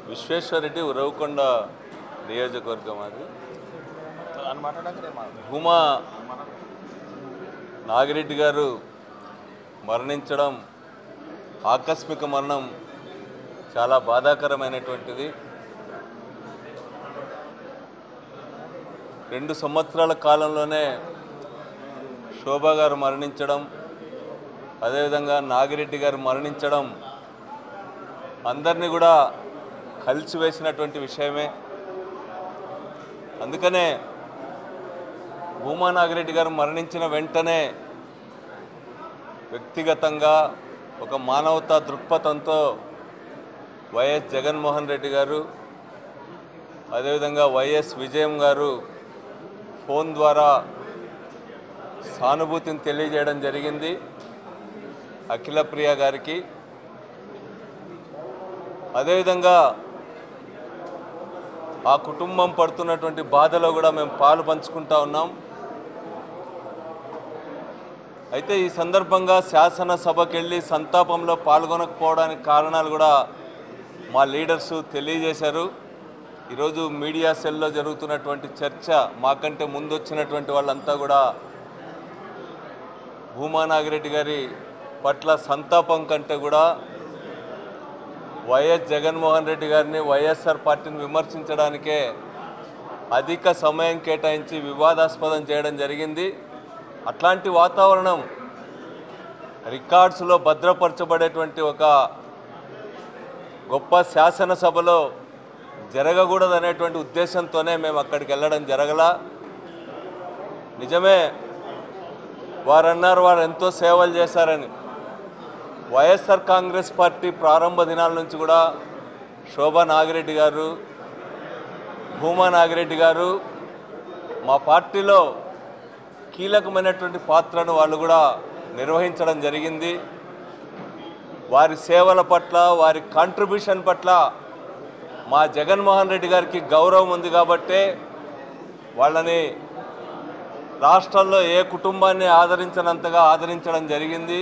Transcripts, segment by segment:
విశ్వేశ్వరరెడ్డి ఉరవకొండ నియోజకవర్గం అది అని మాట్లాడాక నేను మాట్లాడతాను. భూమా నాగిరెడ్డి గారు మరణించడం ఆకస్మిక మరణం చాలా బాధాకరమైనటువంటిది రెండు సంవత్సరాల కాలంలోనే శోభా గారు మరణించడం అదేవిధంగా నాగిరెడ్డి గారు మరణించడం అందరినీ కూడా కలిసివేసినటువంటి విషయమే అందుకనే భూమా నాగిరెడ్డి గారు మరణించిన వెంటనే వ్యక్తిగతంగా ఒక మానవతా దృక్పథంతో వైఎస్ జగన్మోహన్ రెడ్డి గారు అదేవిధంగా వైఎస్ విజయం గారు ఫోన్ ద్వారా సానుభూతిని తెలియజేయడం జరిగింది అఖిలప్రియ గారికి అదేవిధంగా ఆ కుటుంబం పడుతున్నటువంటి బాధలో కూడా మేము పాలు పంచుకుంటా ఉన్నాం అయితే ఈ సందర్భంగా శాసనసభకి వెళ్ళి సంతాపంలో పాల్గొనకపోవడానికి కారణాలు కూడా మా లీడర్స్ తెలియజేశారు ఈరోజు మీడియా సెల్లో జరుగుతున్నటువంటి చర్చ మాకంటే ముందు వచ్చినటువంటి వాళ్ళంతా కూడా భూమా నాగిరెడ్డి గారి పట్ల సంతాపం కంటే కూడా వైఎస్ జగన్మోహన్ రెడ్డి గారిని వైఎస్ఆర్ పార్టీని విమర్శించడానికే అధిక సమయం కేటాయించి వివాదాస్పదం చేయడం జరిగింది అట్లాంటి వాతావరణం రికార్డ్స్లో భద్రపరచబడేటువంటి ఒక గొప్ప శాసనసభలో జరగకూడదనేటువంటి ఉద్దేశంతోనే మేము అక్కడికి వెళ్ళడం జరగల నిజమే వారు అన్నారు వారు ఎంతో సేవలు చేశారని వైఎస్ఆర్ కాంగ్రెస్ పార్టీ ప్రారంభ దినాల నుంచి కూడా శోభా నాగిరెడ్డి గారు భూమా నాగిరెడ్డి గారు మా పార్టీలో కీలకమైనటువంటి పాత్రను వాళ్ళు కూడా నిర్వహించడం జరిగింది వారి సేవల పట్ల వారి కాంట్రిబ్యూషన్ పట్ల మా జగన్మోహన్ రెడ్డి గారికి గౌరవం ఉంది కాబట్టే వాళ్ళని రాష్ట్రంలో ఏ కుటుంబాన్ని ఆదరించినంతగా ఆదరించడం జరిగింది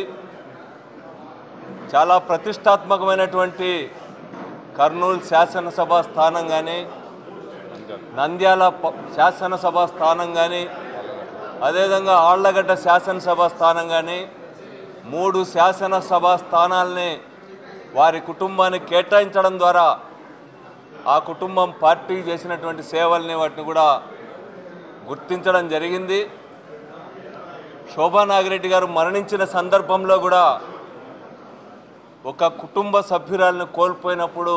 చాలా ప్రతిష్టాత్మకమైనటువంటి కర్నూలు శాసనసభ స్థానం కానీ నంద్యాల ప- శాసనసభ స్థానం కానీ అదేవిధంగా ఆళ్లగడ్డ శాసనసభ స్థానం కానీ మూడు శాసనసభ స్థానాల్ని వారి కుటుంబానికి కేటాయించడం ద్వారా ఆ కుటుంబం పార్టీ చేసినటువంటి సేవల్ని వాటిని కూడా గుర్తించడం జరిగింది శోభా నాగిరెడ్డి గారు మరణించిన సందర్భంలో కూడా ఒక కుటుంబ సభ్యురాలను కోల్పోయినప్పుడు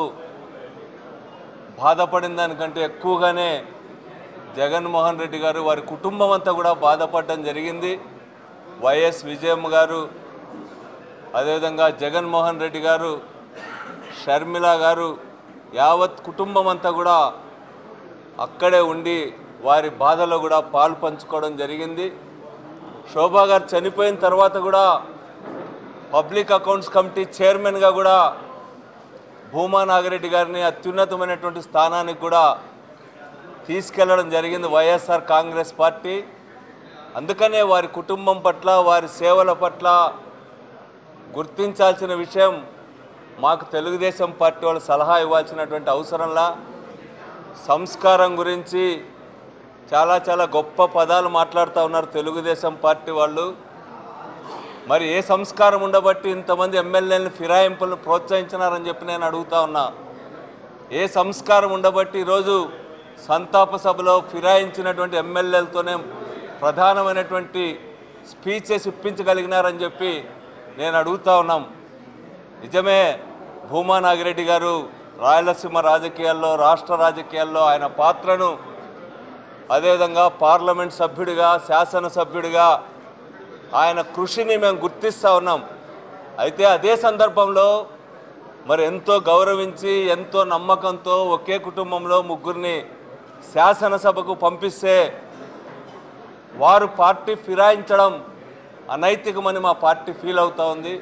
బాధపడిన దానికంటే ఎక్కువగానే జగన్మోహన్ రెడ్డి గారు వారి కుటుంబం అంతా కూడా బాధపడడం జరిగింది వైఎస్ విజయమ్మ గారు అదేవిధంగా జగన్మోహన్ రెడ్డి గారు షర్మిల గారు యావత్ కుటుంబం అంతా కూడా అక్కడే ఉండి వారి బాధలో కూడా పాలు పంచుకోవడం జరిగింది శోభా గారు చనిపోయిన తర్వాత కూడా పబ్లిక్ అకౌంట్స్ కమిటీ చైర్మన్గా కూడా భూమా నాగిరెడ్డి గారిని అత్యున్నతమైనటువంటి స్థానానికి కూడా తీసుకెళ్లడం జరిగింది వైఎస్ఆర్ కాంగ్రెస్ పార్టీ అందుకనే వారి కుటుంబం పట్ల వారి సేవల పట్ల గుర్తించాల్సిన విషయం మాకు తెలుగుదేశం పార్టీ వాళ్ళు సలహా ఇవ్వాల్సినటువంటి అవసరంలా సంస్కారం గురించి చాలా చాలా గొప్ప పదాలు మాట్లాడుతూ ఉన్నారు తెలుగుదేశం పార్టీ వాళ్ళు మరి ఏ సంస్కారం ఉండబట్టి ఇంతమంది ఎమ్మెల్యేలను ఫిరాయింపులను ప్రోత్సహించినారని చెప్పి నేను అడుగుతా ఉన్నా ఏ సంస్కారం ఉండబట్టి ఈరోజు సంతాప సభలో ఫిరాయించినటువంటి ఎమ్మెల్యేలతోనే ప్రధానమైనటువంటి స్పీచెస్ ఇప్పించగలిగినారని చెప్పి నేను అడుగుతా ఉన్నాం నిజమే భూమా నాగిరెడ్డి గారు రాయలసీమ రాజకీయాల్లో రాష్ట్ర రాజకీయాల్లో ఆయన పాత్రను అదేవిధంగా పార్లమెంట్ సభ్యుడిగా శాసనసభ్యుడిగా ఆయన కృషిని మేము గుర్తిస్తూ ఉన్నాం అయితే అదే సందర్భంలో మరి ఎంతో గౌరవించి ఎంతో నమ్మకంతో ఒకే కుటుంబంలో ముగ్గురిని శాసనసభకు పంపిస్తే వారు పార్టీ ఫిరాయించడం అనైతికమని మా పార్టీ ఫీల్ అవుతా ఉంది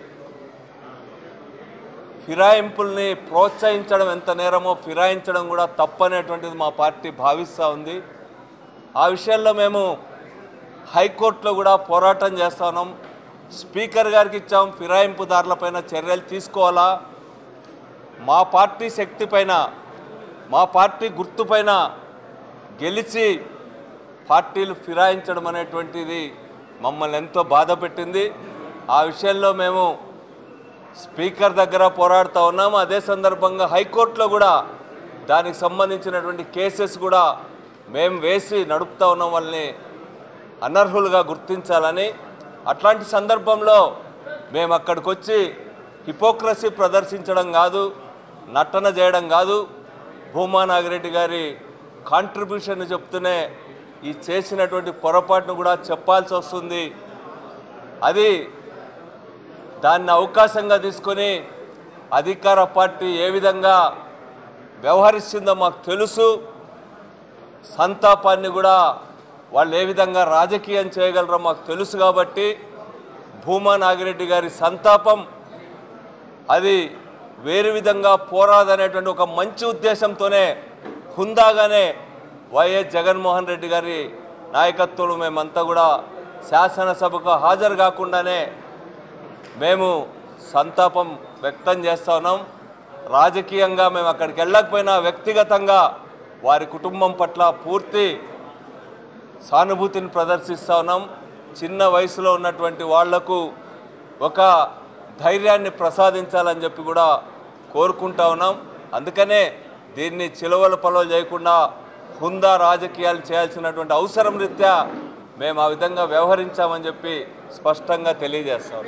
ఫిరాయింపుల్ని ప్రోత్సహించడం ఎంత నేరమో ఫిరాయించడం కూడా తప్పనేటువంటిది మా పార్టీ భావిస్తూ ఉంది ఆ విషయంలో మేము హైకోర్టులో కూడా పోరాటం చేస్తా ఉన్నాం స్పీకర్ గారికి ఇచ్చాం ఫిరాయింపుదారులపైన చర్యలు తీసుకోవాలా మా పార్టీ శక్తి పైన మా పార్టీ గుర్తుపైన గెలిచి పార్టీలు ఫిరాయించడం అనేటువంటిది మమ్మల్ని ఎంతో బాధ పెట్టింది ఆ విషయంలో మేము స్పీకర్ దగ్గర పోరాడుతూ ఉన్నాము అదే సందర్భంగా హైకోర్టులో కూడా దానికి సంబంధించినటువంటి కేసెస్ కూడా మేము వేసి నడుపుతా ఉన్నాం వాళ్ళని అనర్హులుగా గుర్తించాలని అట్లాంటి సందర్భంలో మేము అక్కడికి వచ్చి హిపోక్రసీ ప్రదర్శించడం కాదు నటన చేయడం కాదు భూమా నాగిరెడ్డి గారి కాంట్రిబ్యూషన్ చెప్తూనే ఈ చేసినటువంటి పొరపాటును కూడా చెప్పాల్సి వస్తుంది అది దాన్ని అవకాశంగా తీసుకొని అధికార పార్టీ ఏ విధంగా వ్యవహరిస్తుందో మాకు తెలుసు సంతాపాన్ని కూడా వాళ్ళు ఏ విధంగా రాజకీయం చేయగలరో మాకు తెలుసు కాబట్టి భూమా నాగిరెడ్డి గారి సంతాపం అది వేరు విధంగా పోరాదనేటువంటి ఒక మంచి ఉద్దేశంతోనే హుందాగానే వైఎస్ జగన్మోహన్ రెడ్డి గారి నాయకత్వంలో మేమంతా కూడా శాసనసభకు హాజరు కాకుండానే మేము సంతాపం వ్యక్తం చేస్తా ఉన్నాం రాజకీయంగా మేము అక్కడికి వెళ్ళకపోయినా వ్యక్తిగతంగా వారి కుటుంబం పట్ల పూర్తి సానుభూతిని ప్రదర్శిస్తూ ఉన్నాం చిన్న వయసులో ఉన్నటువంటి వాళ్లకు ఒక ధైర్యాన్ని ప్రసాదించాలని చెప్పి కూడా కోరుకుంటా ఉన్నాం అందుకనే దీన్ని చిలవల పొలవలు చేయకుండా హుందా రాజకీయాలు చేయాల్సినటువంటి అవసరం రీత్యా మేము ఆ విధంగా వ్యవహరించామని చెప్పి స్పష్టంగా తెలియజేస్తాం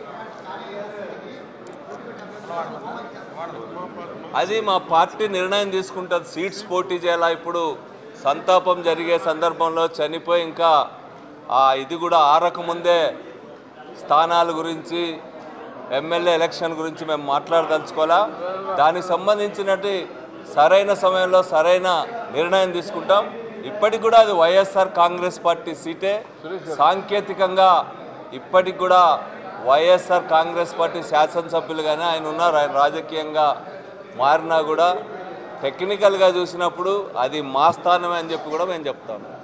అది మా పార్టీ నిర్ణయం తీసుకుంటుంది సీట్స్ పోటీ చేయాలా ఇప్పుడు సంతాపం జరిగే సందర్భంలో చనిపోయి ఇంకా ఆ ఇది కూడా ఆరకముందే స్థానాల గురించి ఎమ్మెల్యే ఎలక్షన్ గురించి మేము మాట్లాడదలుచుకోవాలా దానికి సంబంధించినట్టు సరైన సమయంలో సరైన నిర్ణయం తీసుకుంటాం ఇప్పటికి కూడా అది వైఎస్ఆర్ కాంగ్రెస్ పార్టీ సీటే సాంకేతికంగా ఇప్పటికి కూడా వైఎస్ఆర్ కాంగ్రెస్ పార్టీ శాసనసభ్యులుగానే ఆయన ఉన్నారు ఆయన రాజకీయంగా మారినా కూడా టెక్నికల్గా చూసినప్పుడు అది మా స్థానమే అని చెప్పి కూడా మేము చెప్తాము